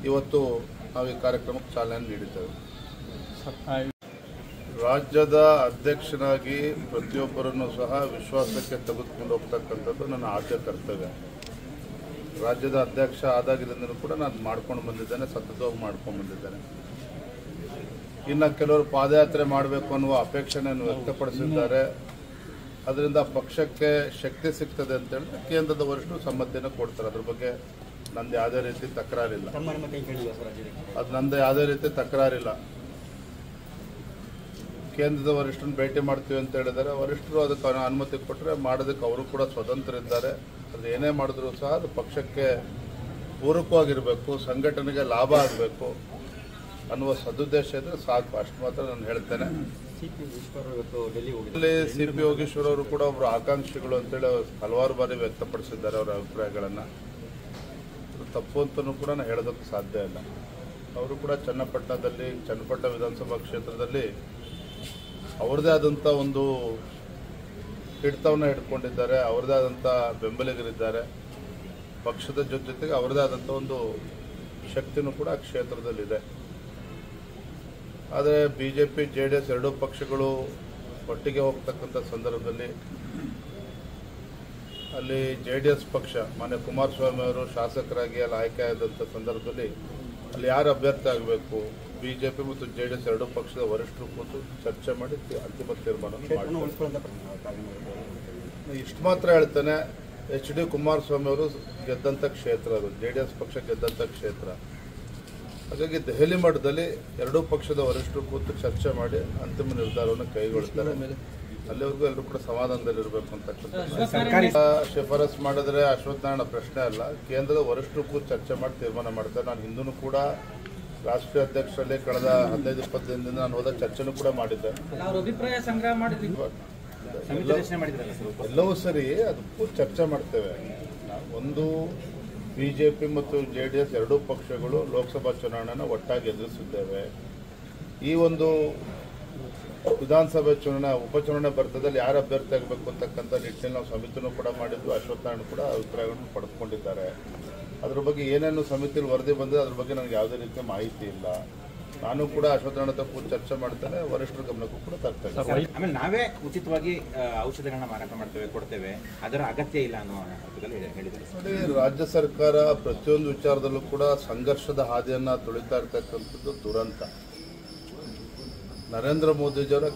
ಇವತ್ತು ನಾವು ಈ ಕಾರ್ಯಕ್ರಮಕ್ಕೆ ಚಾಲನೆ ನೀಡಿದ್ದೇವೆ ರಾಜ್ಯದ ಅಧ್ಯಕ್ಷನಾಗಿ ಪ್ರತಿಯೊಬ್ಬರನ್ನು ಸಹ ವಿಶ್ವಾಸಕ್ಕೆ ತೆಗೆದುಕೊಂಡು ಹೋಗ್ತಕ್ಕಂಥದ್ದು ನನ್ನ ಆದ್ಯ ಕರ್ತವ್ಯ ರಾಜ್ಯದ ಅಧ್ಯಕ್ಷ ಆದಾಗಿನಿಂದಲೂ ಕೂಡ ನಾನು ಮಾಡ್ಕೊಂಡು ಬಂದಿದ್ದೇನೆ ಸತತವಾಗಿ ಮಾಡ್ಕೊಂಡು ಬಂದಿದ್ದೇನೆ ಇನ್ನು ಕೆಲವರು ಪಾದಯಾತ್ರೆ ಮಾಡಬೇಕು ಅನ್ನುವ ಅಪೇಕ್ಷೆಯನ್ನು ವ್ಯಕ್ತಪಡಿಸಿದ್ದಾರೆ ಅದರಿಂದ ಪಕ್ಷಕ್ಕೆ ಶಕ್ತಿ ಸಿಗ್ತದೆ ಅಂತ ಹೇಳಿದ್ರೆ ಕೇಂದ್ರದ ವರಿಷ್ಠರು ಸಮ್ಮತಿಯನ್ನು ಕೊಡ್ತಾರೆ ಅದ್ರ ಬಗ್ಗೆ ನಂದು ಯಾವುದೇ ರೀತಿ ತಕರಾರಿಲ್ಲ ತಮ್ಮ ಅನುಮತಿ ಕೇಳಿಲ್ಲ ಸರ್ ರಾಜ್ಯದಲ್ಲಿ ಅದು ನಂದು ಯಾವುದೇ ರೀತಿ ತಕರಾರಿಲ್ಲ ಕೇಂದ್ರದ ವರಿಷ್ಠರನ್ನ ಭೇಟಿ ಮಾಡ್ತೀವಿ ಅಂತ ಹೇಳಿದ್ದಾರೆ ವರಿಷ್ಠರು ಅದಕ್ಕೆ ಅನು- ಅನುಮತಿ ಕೊಟ್ಟರೆ ಮಾಡೋದಕ್ಕೆ ಅವರು ಕೂಡ ಸ್ವತಂತ್ರ ಇದ್ದಾರೆ ಅದು ಏನೇ ಮಾಡಿದ್ರು ಸಹ ಅದು ಪಕ್ಷಕ್ಕೆ ಪೂರಕವಾಗಿರಬೇಕು ಸಂಘಟನೆಗೆ ಲಾಭ ಆಗಬೇಕು ಅನ್ನುವ ಸದುದ್ದೇಶ ಇದ್ರೆ ಸಾಕು ಅಷ್ಟು ಮಾತ್ರ ನಾನು ಹೇಳ್ತೇನೆ ಸಿ ಪಿ ಈಶ್ವರ್ ಇವತ್ತು ಡೆಲ್ಲಿ ಹೋಗಿದ್ದಾರೆ ಇಲ್ಲಿ ಸಿ ಪಿ ಯೋಗೇಶ್ವರ್ ಅವರು ಕೂಡ ಒಬ್ಬರು ಆಕಾಂಕ್ಷಿಗಳು ಅಂತೇಳಿ ಹಲವಾರು ಬಾರಿ ವ್ಯಕ್ತಪಡಿಸಿದ್ದಾರೆ ಅವರ ಅಭಿಪ್ರಾಯಗಳನ್ನು ಅದು ತಪ್ಪು ಅಂತಲೂ ಕೂಡ ನಾನು ಹೇಳೋದಕ್ಕೆ ಸಾಧ್ಯ ಇಲ್ಲ ಅವರು ಕೂಡ ಚನ್ನಪಟ್ಟಣದಲ್ಲಿ ಚನ್ನಪಟ್ಟಣ ವಿಧಾನಸಭಾ ಕ್ಷೇತ್ರದಲ್ಲಿ ಅವ್ರದ್ದೇ ಆದಂಥ ಒಂದು ಹಿಡಿತವನ್ನು ಹಿಡ್ಕೊಂಡಿದ್ದಾರೆ ಅವ್ರದ್ದೇ ಆದಂಥ ಬೆಂಬಲಿಗರಿದ್ದಾರೆ ಪಕ್ಷದ ಜೊತೆ ಜೊತೆಗೆ ಅವರದೇ ಆದಂಥ ಒಂದು ಶಕ್ತಿನೂ ಕೂಡ ಆ ಕ್ಷೇತ್ರದಲ್ಲಿದೆ ಆದರೆ B J P J D S ಎರಡೂ ಪಕ್ಷಗಳು ಒಟ್ಟಿಗೆ ಹೋಗ್ತಕ್ಕಂಥ ಸಂದರ್ಭದಲ್ಲಿ ಅಲ್ಲಿ ಜೆ ಡಿ ಎಸ್ ಪಕ್ಷ ಮಾನ್ಯ ಕುಮಾರಸ್ವಾಮಿ ಅವರು ಶಾಸಕರಾಗಿ ಅಲ್ಲಿ ಆಯ್ಕೆ ಆದಂಥ ಸಂದರ್ಭದಲ್ಲಿ ಅಲ್ಲಿ ಯಾರು ಅಭ್ಯರ್ಥಿ ಆಗಬೇಕು ಬಿ ಜೆ ಪಿ ಮತ್ತು ಜೆ ಡಿ ಎಸ್ ಎರಡೂ ಪಕ್ಷದ ವರಿಷ್ಠರು ಕೂತು ಚರ್ಚೆ ಮಾಡಿ ತಿ- ಅಂತಿಮ ತೀರ್ಮಾನ ಕ್ಷೇತ್ರವನ್ನು ಮಾಡ್ತಾರೆ ಉಳಿಸ್ಕೊಳ್ಳುವಂತ ಪ್ರಯತ್ನ ಕಾರ್ಯ ಮಾಡಿದ್ದಾರೆ. ಇಷ್ಟು ಮಾತ್ರ ಹೇಳ್ತೇನೆ ಎಚ್ ಡಿ ಕುಮಾರಸ್ವಾಮಿ ಅವರು ಗೆದ್ದಂಥ ಕ್ಷೇತ್ರ ಅದು ಜೆ ಡಿ ಎಸ್ ಪಕ್ಷ ಗೆದ್ದಂಥ ಕ್ಷೇತ್ರ ಹಾಗಾಗಿ ದೆಹಲಿ ಮಟ್ಟದಲ್ಲಿ ಎರಡೂ ಪಕ್ಷದ ವರಿಷ್ಠರು ಕೂತು ಚರ್ಚೆ ಮಾಡಿ ಅಂತಿಮ ನಿರ್ಧಾರವನ್ನು ಕೈಗೊಳ್ತಾರೆ ಅಲ್ಲಿವರೆಗೂ ಎಲ್ಲರೂ ಕೂಡ ಸಮಾಧಾನದಲ್ಲಿರಬೇಕು ಅಂತಕ್ಕಂಥ ಸರ್ಕಾರಿ ಆ, ಶಿಫಾರಸ್ ಮಾಡಿದ್ರೆ ಅಶ್ವತ್ಥ ನಾರಾಯಣ ಪ್ರಶ್ನೆ ಅಲ್ಲ ಕೇಂದ್ರದ ವರಿಷ್ಠರು ಕೂತು ಚರ್ಚೆ ಮಾಡಿ ತೀರ್ಮಾನ ಮಾಡ್ತಾರೆ ನಾನು ಹಿಂದೂ ಕೂಡ ರಾಷ್ಟ್ರೀಯ ಅಧ್ಯಕ್ಷರಲ್ಲಿ ಕಳೆದ ಹದಿನೈದು ಇಪ್ಪತ್ತು ದಿನದಿಂದ ನಾನು ಹೋದ ಚರ್ಚೆನೂ ಕೂಡ ಮಾಡಿದ್ದೆ ಅವ್ರ ಅಭಿಪ್ರಾಯ ಸಂಗ್ರಹ ಮಾಡಿದ್ವಿ ಸಮಿತಿ ರಚನೆ ಮಾಡಿದ್ರಲ್ಲ ಸರ್ ಎಲ್ಲವೂ ಸರಿ ಅದಕ್ಕೂ ಚರ್ಚೆ ಮಾಡ್ತೇವೆ ನಾವು ಒಂದು ಬಿ ಜೆ ಪಿ ಮತ್ತು ಜೆ ಡಿ ಎಸ್ ಎರಡೂ ಪಕ್ಷಗಳು ಲೋಕಸಭಾ ಚುನಾವಣೆನ ಒಟ್ಟಾಗಿ ಎದುರಿಸಿದ್ದೇವೆ ಈ ಒಂದು ವಿಧಾನಸಭೆ ಚುನಾವಣೆ ಉಪಚುನಾವಣೆ ಬರ್ತದಲ್ಲಿ ಯಾರು ಅಭ್ಯರ್ಥಿ ಆಗಬೇಕು ಅಂತಕ್ಕಂಥ ನಿಟ್ಟಿನಲ್ಲಿ ನಾವು ಸಮಿತಿನೂ ಕೂಡ ಮಾಡಿದ್ವಿ ಅಶ್ವತ್ಥನಾರಾಯಣ ಕೂಡ ಅಭಿಪ್ರಾಯಗಳನ್ನು ಪಡೆದುಕೊಂಡಿದ್ದಾರೆ ಅದ್ರ ಬಗ್ಗೆ ಏನೇನು ಸಮಿತಿಯಲ್ಲಿ ವರದಿ ಬಂದಿದೆ ಅದ್ರ ಬಗ್ಗೆ ನನಗೆ ಯಾವುದೇ ರೀತಿಯ ಮಾಹಿತಿ ಇಲ್ಲ ನಾನು ಕೂಡ ಅಶ್ವತ್ಥನಾರಾಯಣ ಹತ್ರ ಕೂತು ಚರ್ಚೆ ಮಾಡ್ತೇನೆ ವರಿಷ್ಠರ ಗಮನಕ್ಕೂ ಕೂಡ ತರ್ತೇನೆ ಆಮೇಲೆ ನಾವೇ ಉಚಿತವಾಗಿ ಆ, ಔಷಧಗಳನ್ನ ಮಾರಾಟ ಮಾಡ್ತೇವೆ ಕೊಡ್ತೇವೆ ಅದರ ಅಗತ್ಯ ಇಲ್ಲ ಅನ್ನೋ ಅರ್ಥದಲ್ಲಿ ಹೇಳಿ- ಹೇಳಿದ್ದಾರೆ ನೋಡಿ ರಾಜ್ಯ ಸರ್ಕಾರ ಪ್ರತಿಯೊಂದು ವಿಚಾರದಲ್ಲೂ ಕೂಡ ಸಂಘರ್ಷದ ಹಾದಿಯನ್ನ ತುಳಿತಾ ಇರ್ತಕ್ಕಂಥದ್ದು ದುರಂತ ನರೇಂದ್ರ ಮೋದಿಜಿಯವರ